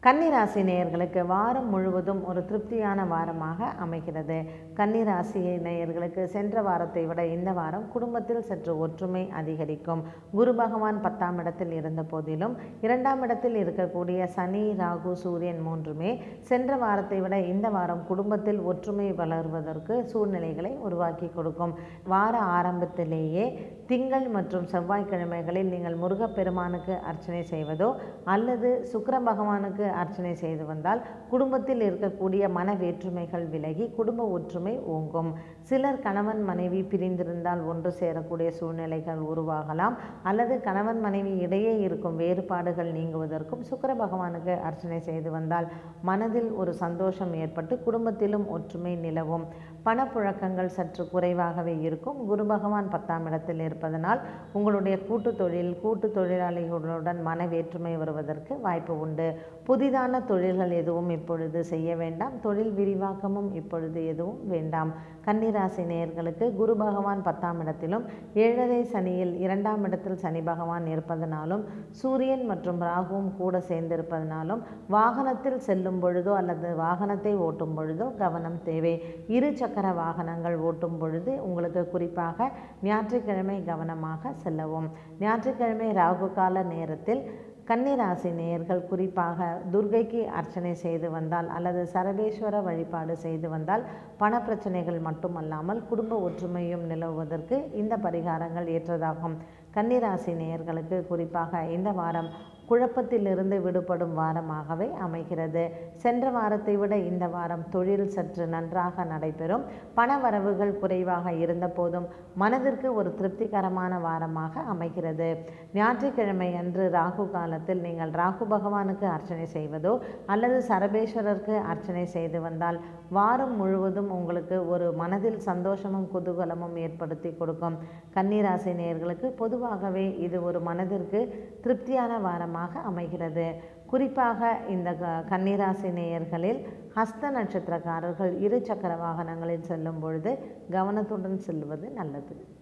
கன்னிராசி நேயர்களுக்கு வாரம் முழுவதும் ஒரு திருப்தியான வாரமாக அமைகிறது கன்னிராசி நேயர்களுக்கு சென்ற வாரத்தை விட இந்த வாரம் குடும்பத்தில் சற்று ஒற்றுமை அதிகரிக்கும் குரு பகவான் பத்தாம் இடத்தில் இருந்த போதிலும் இரண்டாம் இடத்தில் இருக்கக்கூடிய சனி ராகு சூரியன் மூன்றுமே சென்ற வாரத்தை விட இந்த வாரம் குடும்பத்தில் ஒற்றுமை வளர்வதற்கு சூழ்நிலைகளை உருவாக்கி கொடுக்கும் வார ஆரம்பத்திலேயே திங்கள் மற்றும் செவ்வாய்க்கிழமைகளில் நீங்கள் முருகப்பெருமானுக்கு அர்ச்சனை செய்வதோ அல்லது சுக்கிர பகவானுக்கு அர்ச்சனை செய்து வந்தால் குடும்பத்தில் இருக்கக்கூடிய மன வேற்றுமைகள் விலகி குடும்ப ஒற்றுமை ஓங்கும் சிலர் கணவன் மனைவி பிரிந்திருந்தால் ஒன்று சேரக்கூடிய சூழ்நிலைகள் உருவாகலாம் அல்லது கணவன் மனைவி இடையே இருக்கும் வேறுபாடுகள் நீங்குவதற்கும் சுக்கிர பகவானுக்கு அர்ச்சனை செய்து வந்தால் மனதில் ஒரு சந்தோஷம் ஏற்பட்டு குடும்பத்திலும் ஒற்றுமை நிலவும் பணப்புழக்கங்கள் சற்று குறைவாகவே இருக்கும் குரு பகவான் பத்தாம் இடத்தில் இருப்பதனால் உங்களுடைய கூட்டு தொழில் கூட்டு தொழிலாளிகளுடன் மன வேற்றுமை வருவதற்கு வாய்ப்பு உண்டு புதிதான தொழில்கள் எதுவும் இப்பொழுது செய்ய வேண்டாம் தொழில் விரிவாக்கமும் இப்பொழுது எதுவும் வேண்டாம் கன்னிராசி நேயர்களுக்கு குரு பகவான் பத்தாம் இடத்திலும் ஏழரை சனியில் இரண்டாம் இடத்தில் சனி பகவான் இருப்பதனாலும் சூரியன் மற்றும் ராகுவும் கூட சேர்ந்திருப்பதனாலும் வாகனத்தில் செல்லும் பொழுதோ அல்லது வாகனத்தை ஓட்டும் பொழுதோ கவனம் தேவை இரு சக்கர வாகனங்கள் ஓட்டும் பொழுது உங்களுக்கு குறிப்பாக ஞாயிற்றுக்கிழமை கவனமாக செல்லவும் ஞாயிற்றுக்கிழமை ராகு கால நேரத்தில் கன்னிராசி நேயர்கள் குறிப்பாக துர்கைக்கு அர்ச்சனை செய்து வந்தால் அல்லது சரபேஸ்வர வழிபாடு செய்து வந்தால் பணப்பிரச்சனைகள் மட்டுமல்லாமல் குடும்ப ஒற்றுமையும் நிலவுவதற்கு இந்த பரிகாரங்கள் ஏற்றதாகும் கன்னிராசி நேயர்களுக்கு குறிப்பாக இந்த வாரம் குழப்பத்திலிருந்து விடுபடும் வாரமாகவே அமைகிறது சென்ற வாரத்தை விட இந்த வாரம் தொழில் சற்று நன்றாக நடைபெறும் பண வரவுகள் குறைவாக இருந்த போதும் மனதிற்கு ஒரு திருப்திகரமான வாரமாக அமைகிறது ஞாயிற்றுக்கிழமை அன்று ராகு காலத்தில் நீங்கள் ராகு பகவானுக்கு அர்ச்சனை செய்வதோ அல்லது சரபேஸ்வரருக்கு அர்ச்சனை செய்து வந்தால் வாரம் முழுவதும் உங்களுக்கு ஒரு மனதில் சந்தோஷமும் குதூகலமும் ஏற்படுத்தி கொடுக்கும் கன்னிராசி நேயர்களுக்கு பொதுவாகவே இது ஒரு மனதிற்கு திருப்தியான வாரமாக அமைகிறது குறிப்பாக இந்த க- கன்னிராசி நேயர்களில் ஹஸ்த நட்சத்திரக்காரர்கள் இரு சக்கர வாகனங்களில் செல்லும் பொழுது கவனத்துடன் செல்வது நல்லது